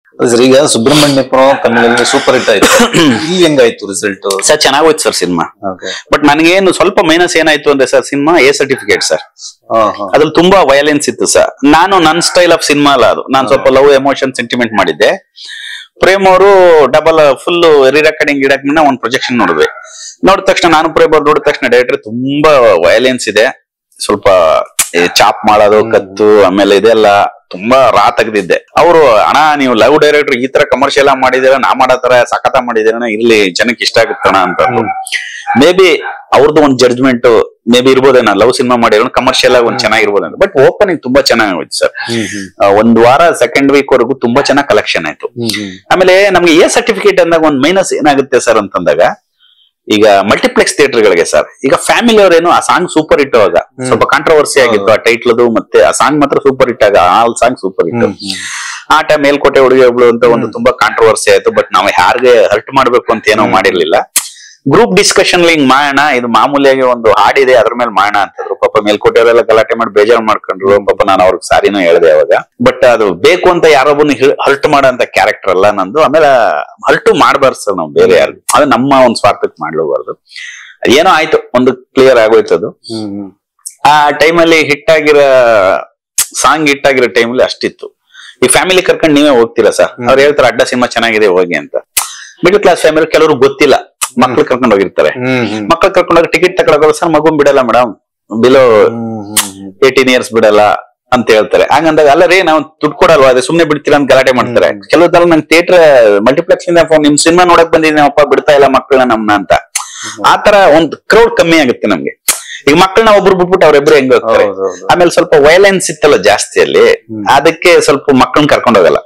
sir ಈಗ Subramanyapura ತಮಿಳಲ್ಲಿ super hit ಆಯ್ತು ಇಲ್ಲಿ ಹೆಂಗಾಯ್ತು ರಿಸಲ್ಟ್ ಸರ್ ಚೆನ್ನಾಗೋಯ್ತು ಸರ್ ಸಿನಿಮಾ ಬಟ್ ನನಗೇನು ಸ್ವಲ್ಪ ಮೈನಸ್ ಏನಾಯ್ತು ಅಂದ್ರೆ sir cinema A certificate sir ಅದ್ರಲ್ಲಿ ತುಂಬಾ ವಯಲೆನ್ಸ್ ಇತ್ತು ಸರ್ ನಾನು ನನ್ನ ಸ್ಟೈಲ್ ಆಫ್ ಸಿನಿಮಾ ಅಲ್ಲ ಅದು ನಾನು ಸ್ವಲ್ಪ ಲವ್ ಎಮೋಷನ್ ಸೆಂಟಿಮೆಂಟ್ ಮಾಡಿದ್ದೆ ಪ್ರೇಮ್ ಅವರು ಡಬಲ್ ಫುಲ್ ರಿರೆಕಾರ್ಡಿಂಗ್ ಗಿಡಕ್ನ ಒಂದು ಪ್ರೊಜೆಕ್ಷನ್ ನೋಡಿದ್ವಿ ನೋಡಿದ ತಕ್ಷಣ ನಾನು ಪ್ರೇಮ್ ಅವ್ರು ನೋಡಿದ ತಕ್ಷಣ ಡೈರೆಕ್ಟರ್ ತುಂಬಾ ವಯಲೆನ್ಸ್ ಇದೆ ಸ್ವಲ್ಪ ಚಾಪ್ ಮಾಡೋದು ಕತ್ತು ಆಮೇಲೆ ಇದೆಲ್ಲ ತುಂಬಾ ರಾ ತೆಗ್ದಿದ್ದೆ ಅವರು ಅಣ್ಣ ನೀವು ಲವ್ ಡೈರೆಕ್ಟರ್ ಈ ತರ ಕಮರ್ಷಿಯಲ್ ಮಾಡಿದಿರ ನಾ ಮಾಡೋ ತರ ಸಖತ ಮಾಡಿದಿರ ಇರ್ಲಿ ಜನಕ್ಕೆ ಇಷ್ಟ ಆಗುತ್ತಣ ಅಂತ ಮೇ ಬಿ ಅವ್ರದ್ದು ಒಂದು ಜಡ್ಜ್ಮೆಂಟ್ ಮೇ ಬಿ ಇರ್ಬೋದೇನ ಲವ್ ಸಿನಿಮಾ ಮಾಡಿರೋ ಕಮರ್ಷಿಯಲ್ ಆಗಿ ಒಂದ್ ಚೆನ್ನಾಗಿರ್ಬೋದೇನೋ ಬಟ್ ಓಪನಿಂಗ್ ತುಂಬಾ ಚೆನ್ನಾಗಿ ಹೋಯ್ತು ಸರ್ ಒಂದ್ ವಾರ ಸೆಕೆಂಡ್ ವೀಕ್ ವರೆಗೂ ತುಂಬಾ ಚೆನ್ನಾಗಿ ಕಲೆಕ್ಷನ್ ಆಯ್ತು ಆಮೇಲೆ ನಮ್ಗೆ ಎ ಸರ್ಟಿಫಿಕೇಟ್ ಅಂದಾಗ ಒಂದ್ ಮೈನಸ್ ಏನಾಗುತ್ತೆ ಸರ್ ಅಂತಂದಾಗ ಈಗ ಮಲ್ಟಿಪ್ಲೆಕ್ಸ್ ಗಳಿಗೆ ಸರ್ ಈಗ ಫ್ಯಾಮಿಲಿ ಅವರೇನು ಆ ಸಾಂಗ್ ಸೂಪರ್ ಹಿಟ್ ಅವಾಗ ಸ್ವಲ್ಪ ಕಾಂಟ್ರವರ್ಸಿ ಆಗಿತ್ತು ಆ ಟೈಟ್ಲದು ಮತ್ತೆ ಆ ಸಾಂಗ್ ಮಾತ್ರ ಸೂಪರ್ ಹಿಟ್ ಆಗ ಆ ಸಾಂಗ್ ಸೂಪರ್ ಹಿಟ್ ಆ ಟೈಮ್ ಮೇಲ್ಕೋಟೆ ಹುಡುಗಿ ಒಬ್ಳು ಅಂತ ಒಂದು ತುಂಬಾ ಕಾಂಟ್ರವರ್ಸಿ ಆಯ್ತು ಬಟ್ ನಾವು ಯಾರಿಗೆ ಹರ್ಟ್ ಮಾಡ್ಬೇಕು ಅಂತ ಏನೋ ಮಾಡಿರ್ಲಿಲ್ಲ ಗ್ರೂಪ್ ಡಿಸ್ಕಷನ್ ಹಿಂಗ್ ಮಾಡೋಣ ಇದು ಮಾಮೂಲಿಯಾಗಿ ಒಂದು ಹಾಡಿದೆ ಅದ್ರ ಮೇಲೆ ಮಾಡೋಣ ಅಂತಂದ್ರು ಪಾಪ ಮೇಲ್ಕೋಟೆಯವರೆಲ್ಲ ಗಲಾಟೆ ಮಾಡಿ ಬೇಜಾರು ಮಾಡ್ಕೊಂಡ್ರು ಪಾಪ ನಾನು ಅವ್ರಿಗೆ ಸಾರಿನೂ ಹೇಳಿದೆ ಅವಾಗ ಬಟ್ ಅದು ಬೇಕು ಅಂತ ಯಾರೊಬ್ಬನ ಹರ್ಟ್ ಮಾಡೋ ಕ್ಯಾರೆಕ್ಟರ್ ಅಲ್ಲ ನಂದು ಆಮೇಲೆ ಹರ್ಟು ಮಾಡ್ಬಾರ್ದು ಸರ್ ನಾವು ಬೇರೆ ಯಾರು ಅದು ನಮ್ಮ ಒಂದ್ ಸ್ವಾರ್ಥಕ್ಕೆ ಮಾಡ್ಲಬಾರ್ದು ಏನೋ ಆಯ್ತು ಒಂದು ಕ್ಲಿಯರ್ ಆಗೋಯ್ತು ಅದು ಆ ಟೈಮಲ್ಲಿ ಹಿಟ್ ಆಗಿರೋ ಸಾಂಗ್ ಹಿಟ್ ಆಗಿರೋ ಟೈಮಲ್ಲಿ ಅಷ್ಟಿತ್ತು ಈ ಫ್ಯಾಮಿಲಿ ಕರ್ಕೊಂಡು ನೀವೇ ಹೋಗ್ತೀರಾ ಸರ್ ಅವ್ರು ಹೇಳ್ತಾರೆ ಅಡ್ಡ ಸಿನಿಮಾ ಚೆನ್ನಾಗಿದೆ ಹೋಗಿ ಅಂತ ಮಿಡಲ್ ಕ್ಲಾಸ್ ಫ್ಯಾಮಿಲಿ ಕೆಲವರು ಗೊತ್ತಿಲ್ಲ ಮಕ್ಳು ಕರ್ಕೊಂಡು ಹೋಗಿರ್ತಾರೆ ಮಕ್ಳು ಕರ್ಕೊಂಡು ಹೋಗಿ ಟಿಕೆಟ್ ತಗೊಳಕ್ ಸರ್ ಮಗುನ್ ಬಿಡಲ್ಲ ಮೇಡಮ್ ಬಿಲೋ ಏಟೀನ್ ಇಯರ್ಸ್ ಬಿಡಲ್ಲ ಅಂತ ಹೇಳ್ತಾರೆ ಹಂಗಂದಾಗ ಅಲ್ಲ ರೀ ನಾವು ದುಡ್ಡು ಕೊಡಲ್ವಾ ಅದೇ ಸುಮ್ನೆ ಬಿಡ್ತೀರಾ ಅಂತ ಗಲಾಟೆ ಮಾಡ್ತಾರೆ ಕೆಲವು ನಂಗೆ ಥಿಯೇಟರ್ ಮಲ್ಟಿಪ್ಲೆಕ್ಸ್ ಇಂದ ನಿಮ್ ಸಿನಿಮಾ ನೋಡಕ್ ಬಂದಿದ್ದೀನಿ ಅಪ್ಪ ಬಿಡ್ತಾ ಇಲ್ಲ ಮಕ್ಕಳನ್ನ ನಮ್ನ ಅಂತ ಆತರ ಒಂದ್ ಕ್ರೌಡ್ ಕಮ್ಮಿ ಆಗುತ್ತೆ ನಮ್ಗೆ ಈಗ ಮಕ್ಕಳನ್ನ ಒಬ್ರು ಬಿಟ್ಬಿಟ್ಟು ಅವ್ರಿಬ್ರು ಹೆಂಗ್ ಹೋಗ್ತಾರೆ ಆಮೇಲೆ ಸ್ವಲ್ಪ ವೈಲೆನ್ಸ್ ಇತ್ತಲ್ಲ ಜಾಸ್ತಿ ಅಲ್ಲಿ ಅದಕ್ಕೆ ಸ್ವಲ್ಪ ಮಕ್ಕಳನ್ನ ಕರ್ಕೊಂಡು ಹೋಗಲ್ಲ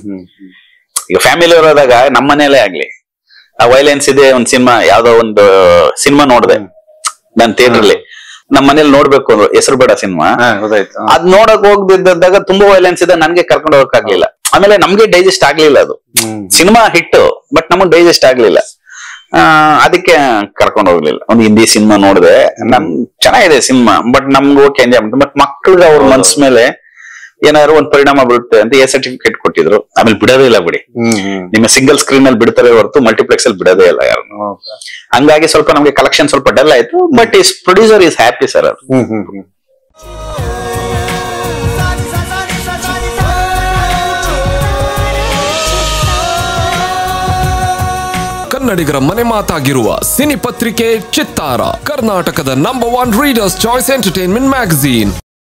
ಈಗ ಫ್ಯಾಮಿಲಿ ಹೋದಾಗ ನಮ್ಮ ಮನೇಲೇ ಆಗ್ಲಿ ಆ ವೈಲೆನ್ಸ್ ಇದೆ ಒಂದ್ ಸಿನಿಮಾ ಯಾವ್ದೋ ಒಂದು ಸಿನಿಮಾ ನೋಡಿದೆ ನಾನ್ ಥಿಯೇಟರ್ಲಿ ನಮ್ಮ ಮನೇಲಿ ನೋಡ್ಬೇಕು ಅಂದ್ರು ಹೆಸರು ಬೇಡ ಸಿನಿಮಾ ಗೊತ್ತಾಯ್ತು ಅದ್ ನೋಡಕ್ ಹೋಗ್ದಿದ್ದಾಗ ತುಂಬಾ ವೈಲೆನ್ಸ್ ಇದೆ ನನ್ಗೆ ಕರ್ಕೊಂಡು ಹೋಗಕ್ ಆಗ್ಲಿಲ್ಲ ಆಮೇಲೆ ನಮ್ಗೆ ಡೈಜೆಸ್ಟ್ ಆಗ್ಲಿಲ್ಲ ಅದು ಸಿನಿಮಾ ಹಿಟ್ ಬಟ್ ನಮಗ್ ಡೈಜೆಸ್ಟ್ ಆಗ್ಲಿಲ್ಲ ಆ, ಅದಕ್ಕೆ ಕರ್ಕೊಂಡು ಹೋಗ್ಲಿಲ್ಲ ಒಂದು ಹಿಂದಿ ಸಿನಿಮಾ ನೋಡಿದೆ ನಮ್ ಚೆನ್ನಾಗಿದೆ ಸಿನಿಮಾ ಬಟ್ ನಮ್ಗೆ ಓಕೆ ಎಂಜಾಯ್ ಮಾಡ್ತಾರೆ ಬಟ್ ಮಕ್ಳಿಗೆ ಅವ್ರ ಮನ್ಸ್ ಮೇಲೆ ಏನಾದ್ರು ಒಂದ್ ಪರಿಣಾಮ ಬೀಳುತ್ತೆ ಅಂತ ಎ ಸರ್ಟಿಫಿಕೇಟ್ ಕೊಟ್ಟಿದ್ರು ಆಮೇಲೆ ಬಿಡೋದೇ ಇಲ್ಲ ಬಿಡಿ ನಿಮ್ಮ ಸಿಂಗಲ್ ಸ್ಕ್ರೀನ್ ಅಲ್ಲಿ ಬಿಡ್ತಾರೆ ಹೊರತು ಮಲ್ಟಿಪ್ಲೆಕ್ಸ್ ಅಲ್ಲಿ ಬಿಡೋದೇ ಇಲ್ಲ ಯಾರು ಹಂಗಾಗಿ ಸ್ವಲ್ಪ ನಮ್ಗೆ ಕಲೆಕ್ಷನ್ ಸ್ವಲ್ಪ ಡಲ್ ಆಯ್ತು but is producer is happy sir ಅದು ಕನ್ನಡಿಗರ ಮನೆ ಮಾತಾಗಿರುವ ಸಿನಿ ಪತ್ರಿಕೆ ಚಿತ್ತಾರ ಕರ್ನಾಟಕದ number one readers choice entertainment magazine